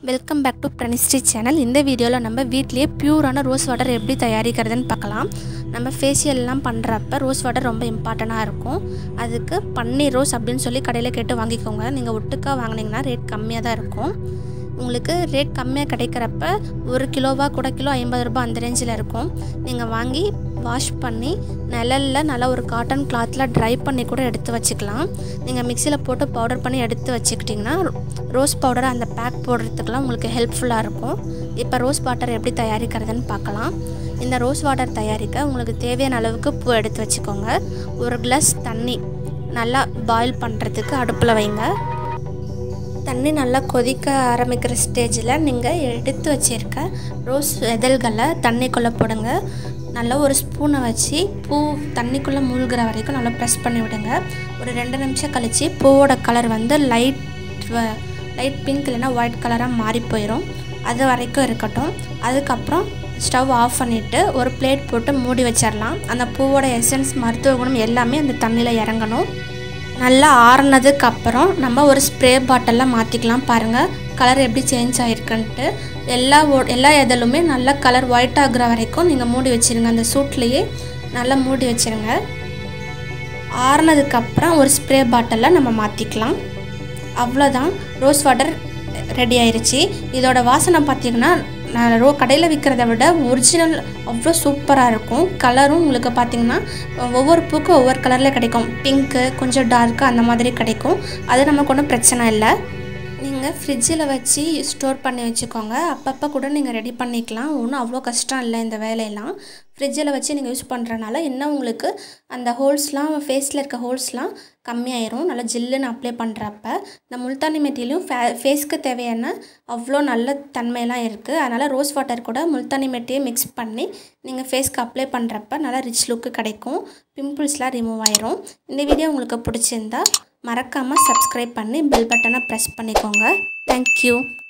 welcome back to பிரனிஸ்டி channel இந்த வீடியோவில் நம்ம வீட்லேயே பியூரான ரோஸ் வாட்டர் எப்படி தயாரிக்கிறதுன்னு பார்க்கலாம் நம்ம ஃபேஷியல்லாம் பண்ணுறப்ப ரோஸ் வாட்டர் ரொம்ப இம்பார்ட்டண்ட்டாக இருக்கும் அதுக்கு பன்னீர் ரோஸ் அப்படின்னு சொல்லி கடையில் கேட்டு வாங்கிக்கோங்க நீங்கள் ஒட்டுக்கா வாங்கினீங்கன்னா ரேட் கம்மியாக தான் இருக்கும் உங்களுக்கு ரேட் கம்மியாக கிடைக்கிறப்ப ஒரு கிலோவாக கூட கிலோ ஐம்பது ரூபாய் அந்த ரேஞ்சில் இருக்கும் நீங்கள் வாங்கி வாஷ் பண்ணி நிழலில் நல்லா ஒரு காட்டன் கிளாத்தில் ட்ரை பண்ணி கூட எடுத்து வச்சுக்கலாம் நீங்கள் மிக்சியில் போட்டு பவுடர் பண்ணி எடுத்து வச்சுக்கிட்டிங்கன்னா ரோஸ் பவுடர் அந்த பேக் போடுறதுக்கெலாம் உங்களுக்கு ஹெல்ப்ஃபுல்லாக இருக்கும் இப்போ ரோஸ் வாட்டர் எப்படி தயாரிக்கிறதுன்னு பார்க்கலாம் இந்த ரோஸ் வாட்டர் தயாரிக்க உங்களுக்கு தேவையான அளவுக்கு பூ எடுத்து வச்சுக்கோங்க ஒரு கிளாஸ் தண்ணி நல்லா பாயில் பண்ணுறதுக்கு அடுப்பில் வைங்க தண்ணி நல்லா கொதிக்க ஆரம்பிக்கிற ஸ்டேஜில் நீங்கள் எடுத்து வச்சுருக்க ரோஸ் இதழ்களை தண்ணிக்குள்ளே போடுங்க நல்லா ஒரு ஸ்பூனை வச்சு பூ தண்ணிக்குள்ளே மூழ்கிற வரைக்கும் நல்லா ப்ரெஸ் பண்ணி விடுங்க ஒரு ரெண்டு நிமிஷம் கழித்து பூவோட கலர் வந்து லைட் லைட் பிங்க் இல்லைன்னா ஒயிட் கலராக மாறி போயிடும் அது வரைக்கும் இருக்கட்டும் அதுக்கப்புறம் ஸ்டவ் ஆஃப் பண்ணிவிட்டு ஒரு பிளேட் போட்டு மூடி வச்சிடலாம் அந்த பூவோட எசன்ஸ் மருத்துவ குணம் எல்லாமே அந்த தண்ணியில் இறங்கணும் நல்லா ஆறுனதுக்கு அப்புறம் நம்ம ஒரு ஸ்ப்ரே பாட்டிலில் மாற்றிக்கலாம் பாருங்கள் கலர் எப்படி சேஞ்ச் ஆகிருக்குன்ட்டு எல்லா ஓ எல்லா இதழுமே நல்லா கலர் ஒயிட் ஆகுற வரைக்கும் நீங்கள் மூடி வச்சுருங்க அந்த சூட்லேயே நல்லா மூடி வச்சுருங்க ஆறுனதுக்கப்புறம் ஒரு ஸ்ப்ரே பாட்டிலில் நம்ம மாற்றிக்கலாம் அவ்வளோதான் ரோஸ் வாட்டர் ரெடி ஆயிருச்சு இதோட வாசனை பார்த்திங்கன்னா நான் ரோ கடையில் விற்கிறத விட ஒரிஜினல் அவ்வளோ சூப்பராக இருக்கும் கலரும் உங்களுக்கு பார்த்திங்கன்னா ஒவ்வொரு பூக்கும் ஒவ்வொரு கலரில் கிடைக்கும் பிங்க்கு கொஞ்சம் டார்க்கு அந்த மாதிரி கிடைக்கும் அது நமக்கு ஒன்றும் பிரச்சனை இல்லை நீங்கள் ஃப்ரிட்ஜில் வச்சு ஸ்டோர் பண்ணி வச்சுக்கோங்க அப்பப்போ கூட நீங்கள் ரெடி பண்ணிக்கலாம் ஒன்றும் அவ்வளோ கஷ்டம் இல்லை இந்த வேலையெல்லாம் ஃப்ரிட்ஜில் வச்சு நீங்கள் யூஸ் பண்ணுறனால இன்னும் உங்களுக்கு அந்த ஹோல்ஸ்லாம் ஃபேஸில் இருக்க ஹோல்ஸ்லாம் கம்மியாயிரும் நல்லா ஜில்லுன்னு அப்ளை பண்ணுறப்ப இந்த முல்தானி மெட்டிலையும் ஃபே ஃபேஸ்க்கு தேவையான அவ்வளோ நல்ல தன்மையெல்லாம் இருக்குது அதனால் ரோஸ் வாட்டர் கூட முல்தானி மெட்டியை மிக்ஸ் பண்ணி நீங்கள் ஃபேஸ்க்கு அப்ளை பண்ணுறப்ப நல்லா ரிச் லுக்கு கிடைக்கும் பிம்பிள்ஸ்லாம் ரிமூவ் ஆயிரும் இந்த வீடியோ உங்களுக்கு பிடிச்சிருந்தா மறக்காமல் சப்ஸ்கிரைப் பண்ணி பெல் பட்டனை ப்ரெஸ் பண்ணிக்கோங்க தேங்க்யூ